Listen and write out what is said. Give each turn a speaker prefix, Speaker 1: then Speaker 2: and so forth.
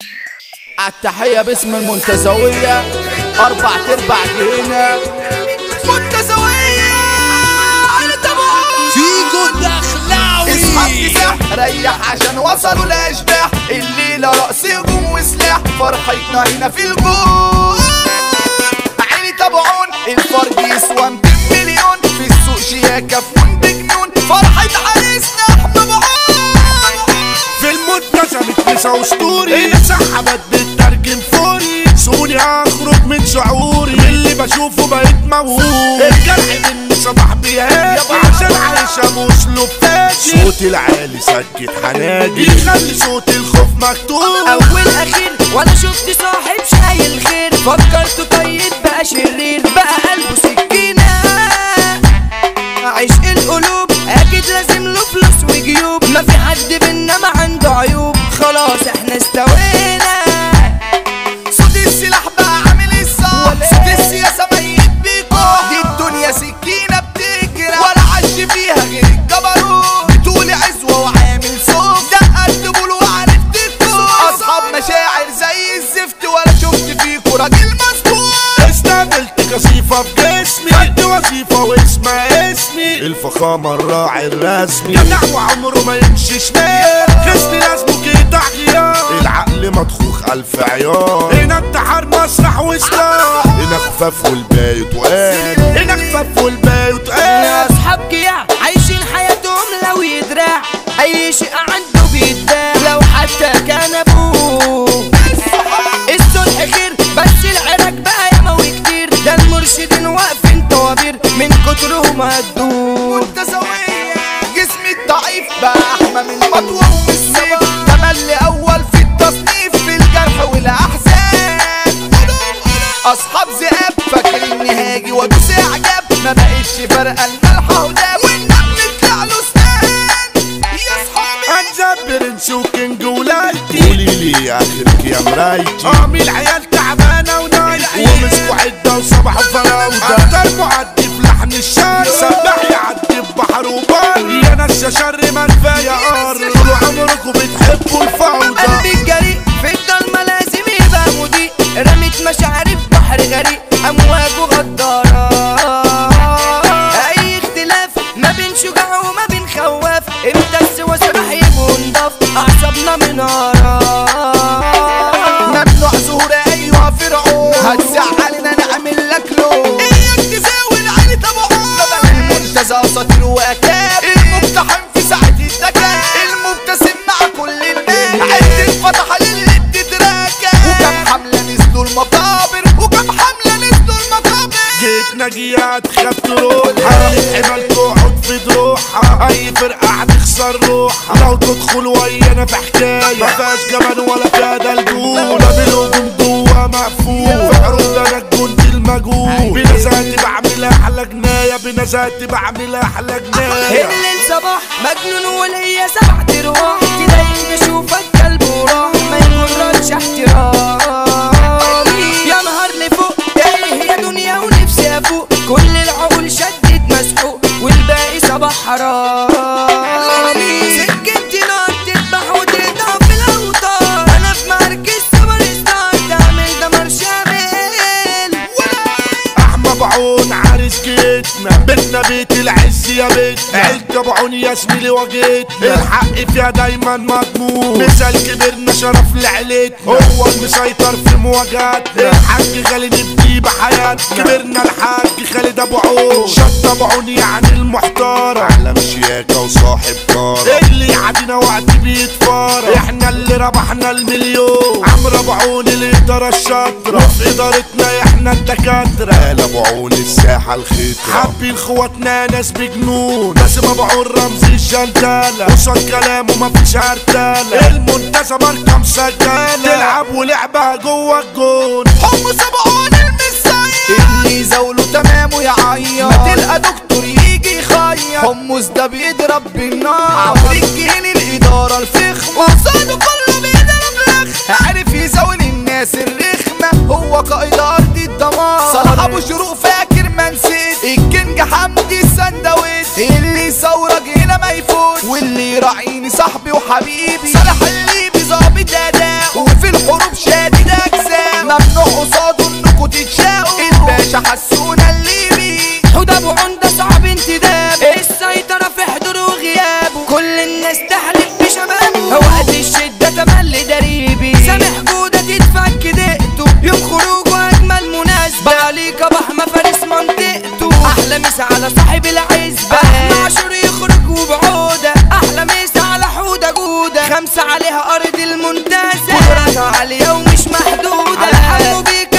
Speaker 1: التحية باسم المنتزوية أربع تربع جنينة منتزوية على تبعه
Speaker 2: فيجو الدخلاوي
Speaker 1: اصحى كساح ريح عشان وصلوا الاشباح الليله رقص هجوم وسلاح فرحتنا هنا في الجون عيني تبعون الفرد يسوى 200 مليون في السوق شياكه فون بجنون فرحه عريسنا احمد بعون
Speaker 2: في المنتزه متمسة اسطوري سحبت بالترجم فوري سوني اخرج من شعوري من اللي بشوفه بقيت موهوب الجرح مني صباح بيهاجي عشان عايشة باسلوب فاشي صوتي العالي سكت حناجي يخلي صوت الخوف مكتوب
Speaker 3: اول اخير ولا شفت صاحب شايل خير فكرته طيب بقى شرير بقى قلبه سكينة عشق القلوب اكيد لازم له فلوس وجيوب ما في حد بينا ما عنده عيوب خلاص احنا استوينا
Speaker 1: صوت السلاح بقى عامل الصح صوت السياسة ميت بيكو دي الدنيا سكينة بتجرى ولا عش فيها غير الجبروت بتقولي عزوة وعامل صوت دقت بول وعرفت الكون أصحاب مشاعر زي الزفت ولا شفت فيكو راجل مظبوط
Speaker 2: استقبلت كثيفة في جسمي خدت وظيفة واسمها اسمي الفخامة الراعي الرسمي جدع وعمره ما يمشي شمال خصني لازمه كده غيار العقل مطخوخ ألف عيار هنا انتحار مسرح وسلاح هنا خفاف والباقي تقال هنا خفاف والباقي
Speaker 3: يا
Speaker 2: تقال
Speaker 3: اصحاب جياع عايشين حياتهم لو يدراع اي شيء عنده بيتباع لو حتى كان ابوه الصلح خير بس العراك بقى يموي كتير ده المرشدين واقفين طوابير من كترهم هدوه
Speaker 1: متساوية جسمي الضعيف بقى أحمى من مطوة ومسيب تملي أول في التصنيف في الجرح والأحزان أصحاب ذئاب فاكر إني هاجي وأدوس إعجاب ما بقتش فارقة الملح هداب والنمل طلع له سنان يا أصحابي
Speaker 2: هنزبر نشوكنج ولايتي قولي لي اخرك يا مرايتي قامي العيال تعبانه ونايتي ومسكوا عده وصبحوا فراوده اكتر معدي في لحن الشر سبح يعدي ببحر وبر يا ناس يا شر ما كفايه ار طول عمركم بتحبوا الفوضى
Speaker 3: قلبي الجريء في الضلمة لازم يبقى مضيء رميت مشاعري في بحر غريق أمواجه غدارة أي اختلاف ما بين شجاع وما بين خواف امتى السوا سلاح يبقوا نضاف أعصابنا منارة
Speaker 1: ممنوع ظهور أيها فرعون هتزعلنا نعمل لك لون إياك تزاول علي طبعون المنتزه أساطير وأكاب المقتحم في ساعة الدكاب المبتسم مع كل الناس عد الفتح للي بتتراكب وكم حملة نزلوا المقابر وكم حملة نزلوا المقابر
Speaker 2: جيت نجيات خاف تروحها حمل تقعد في دروحها اي فرقة هتخسر روحها لو تدخل ويانا في حكاية ما فيهاش جبل ولا فيها دلدول باب الهجوم جوا مقفول في حروب انا الجندي المجهول بنزاتي بعمل احلى جناية بنزاتي بعمل احلى جناية
Speaker 3: الليل صباح مجنون وليا سبع ترواح تلاقيني بشوفك كلب وراح ما يغركش احترامي يا نهار لفوق ايه يا دنيا ونفسي افوق كل العقول شدت مسحوق والباقي صباح حرامي سكتي نار تذبح وتقطع في الاوتار انا في مركز سوبر ستار تعمل دمار شامل
Speaker 2: احمى بعون عرس جيتنا بيتنا بيت العز يا بيتنا عيلة بعون يا زميلي واجهتنا الحق فيها دايما مضمون مثال كبرنا شرف لعيلتنا هو المسيطر في مواجهاتنا الحاج خالد نبدي بحياتنا كبرنا الحاج خالد ابو عون شط ابو عون يعني المحترم علم شياكة وصاحب كارم اللي يعدينا وقت بيتفارق احنا اللي ربحنا المليون عمرو ابو عون الاداره الشاطره وفي ادارتنا احنا الدكاتره قال ابو عون الساحه الخطره حابين اخواتنا ناس بجنون باسم ابو عون رمز الجنداله قصاد كلامه مفيش هرتاله المنتزه ماركه مسجله تلعب ولعبها جوه الجون
Speaker 1: حمص سبعون المسايا اللي يزاوله تمام ويعيط ما تلقى دكتور يجي يخيط حمص ده بيضرب بالنار عفريت جهين الإدارة الفخمة وصاده كله بيضرب لخ عارف يزاول الناس الرخمة هو قائد أرض الدمار صلاح أبو شروق فاكر ما نسيت الكينج حمدي السندوتش اللي يصورك هنا ما يفوت واللي يراعيني صاحبي وحبيبي صالح الليبي ظابط أداء وفي الحروب
Speaker 3: على ارض المنتزه قدراتها عالية ومش محدودة على حمو بيك